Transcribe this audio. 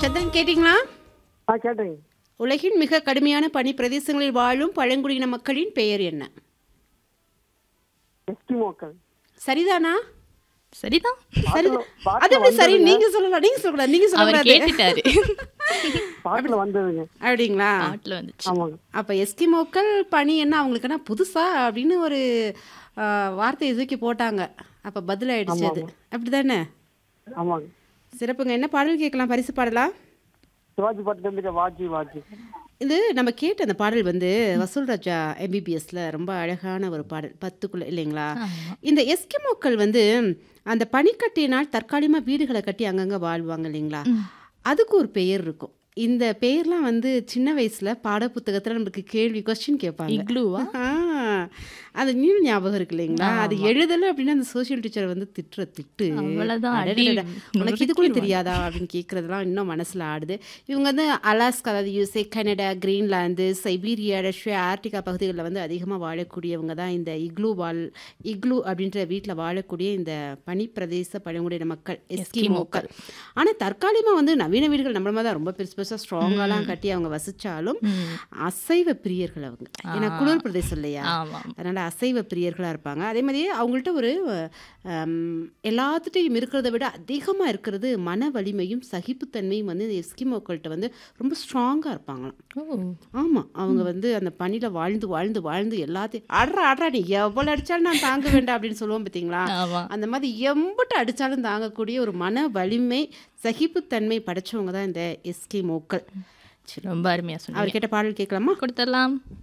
சந்திரன் கேட்டிங்களா ஆ கேட்டேங்க உலகின் மிக கடுமையான பனி பிரதேசங்களில் வாழும் பழங்குடியின மக்களின் பெயர் என்ன எஸ்கிமோக்கள் சரிதானா சரிதான் சரிதான் பாட்டுல அது எப்படி சரி வந்ததுங்க. நீங்க சொல்லலாம் நீங்க சொல்லக்கூடாது நீங்க அவர் சொல்லக்கூடாது கேட்டுட்டாரு பாட்டுல வந்ததுங்க அப்படிங்களா பாட்டுல வந்துச்சு ஆமாங்க அப்ப எஸ்கிமோக்கள் பனி என்ன அவங்களுக்கு என்ன புதுசா அப்படின்னு ஒரு ஆ, வார்த்தையை தூக்கி போட்டாங்க அப்ப பதிலாயிடுச்சு அது அப்படிதானே ஆமாங்க சிறப்புங்க என்ன பாடல் கேட்கலாம் பரிசு பாடலாம் சிவாஜி பாட்டு இருந்துக்க வாஜி வாஜி இது நம்ம கேட்ட அந்த பாடல் வந்து வசூல் ராஜா எம்பிபிஎஸ்ல ரொம்ப அழகான ஒரு பாடல் பத்துக்குள்ள இல்லைங்களா இந்த எஸ்கிமோக்கள் வந்து அந்த பனிக்கட்டியினால் தற்காலிகமாக வீடுகளை கட்டி அங்கங்கே வாழ்வாங்க இல்லைங்களா அதுக்கு ஒரு பெயர் இருக்கும் இந்த பெயர்லாம் வந்து சின்ன வயசுல பாடப்புத்தகத்துல நமக்கு கேள்வி கொஸ்டின் கேட்பாங்க இக்லூவா ஆ, அது நீ ஞாபகம் இருக்கு இல்லைங்களா அது எழுதலை அப்படின்னா அந்த சோஷியல் டீச்சரை வந்து திட்டுற திட்டு அவ்வளவுதான், அடி அடடடட, உனக்கு இது கூட தெரியாதா அப்படின்னு கேட்குறதுலாம் இன்னும் மனசில் ஆடுது இவங்க வந்து அலாஸ்கா அதாவது USA Canada Greenland Siberia Russia ஆர்டிகா பகுதிகளில் வந்து அதிகமாக வாழக்கூடியவங்க தான் இந்த இக்லூ வாழ் இக்லூ அப்படின்ற வீட்டில் வாழக்கூடிய இந்த பனிப்பிரதேச பழங்குடியின மக்கள் எஸ்கிமோக்கள் ஆனால் தற்காலிகமாக வந்து நவீன வீடுகள் நம்மள மாதிரி தான் ரொம்ப பெருசு பெருசாக ஸ்ட்ராங்காலாம் கட்டி அவங்க வசிச்சாலும் அசைவ பிரியர்கள் அவங்க ஏன்னா குளிர் பிரதேசம் இல்லையா ஆமா அதனால் அசைவ பிரியர்களாக இருப்பாங்க அதே மாதிரி அவங்கள்ட்ட ஒரு ஹம், எல்லாத்துட்டையும் இருக்கிறத விட அதிகமாக இருக்கிறது மன வலிமையும் சகிப்புத்தன்மையும் வந்து இந்த எஸ்கிமோக்கள்கிட்ட வந்து ரொம்ப ஸ்ட்ராங்காக இருப்பாங்களாம் ஓ ஆமாம் அவங்க வந்து அந்த பனியில் வாழ்ந்து வாழ்ந்து வாழ்ந்து எல்லாத்தையும் அட்ரா அட்ரா நீ எவ்வளோ அடித்தாலும் நான் தாங்க வேண்டாம் அப்படின்னு சொல்லுவோம் பார்த்தீங்களா ஆமா அந்த மாதிரி எம்பிட்டு அடித்தாலும் தாங்கக்கூடிய ஒரு மன வலிமை சகிப்புத்தன்மை படைச்சவங்க தான் இந்த எஸ்கிமோக்கள் சரி ரொம்ப அருமையா சொன்னீங்க அவர் கேட்ட பாடல் கேட்கலாமா கொடுத்துடலாம்